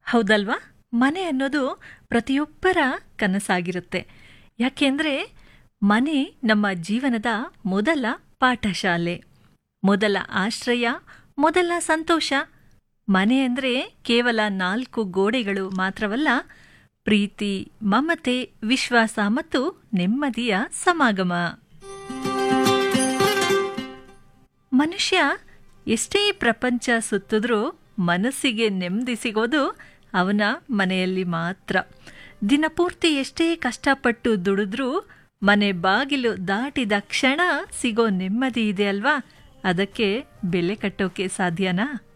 ಹೌದಲ್ವಾ ಮನೆ ಅನ್ನೋದು ಪ್ರತಿಯೊಬ್ಬರ ಕನಸಾಗಿರುತ್ತೆ ಯಾಕೆಂದ್ರೆ ಮನೆ ನಮ್ಮ ಜೀವನದ ಮೊದಲ ಪಾಠಶಾಲೆ ಮೊದಲ ಆಶ್ರಯ ಮೊದಲ ಸಂತೋಷ ಮನೆ ಅಂದರೆ ಕೇವಲ ನಾಲ್ಕು ಗೋಡೆಗಳು ಮಾತ್ರವಲ್ಲ ಪ್ರೀತಿ ಮಮತೆ ವಿಶ್ವಾಸ ಮತ್ತು ನೆಮ್ಮದಿಯ ಸಮಾಗಮ ಮನುಷ್ಯ ಎಷ್ಟೇ ಪ್ರಪಂಚ ಸುತ್ತಿದ್ರೂ ಮನಸ್ಸಿಗೆ ನೆಮ್ಮದಿ ಸಿಗೋದು ಅವನ ಮನೆಯಲ್ಲಿ ಮಾತ್ರ ದಿನಪೂರ್ತಿ ಎಷ್ಟೇ ಕಷ್ಟಪಟ್ಟು ದುಡಿದ್ರೂ ಮನೆ ಬಾಗಿಲು ದಾಟಿದ ಕ್ಷಣ ಸಿಗೋ ನೆಮ್ಮದಿ ಇದೆ ಅಲ್ವಾ ಅದಕ್ಕೆ ಬೆಲೆ ಕಟ್ಟೋಕೆ ಸಾಧ್ಯನಾ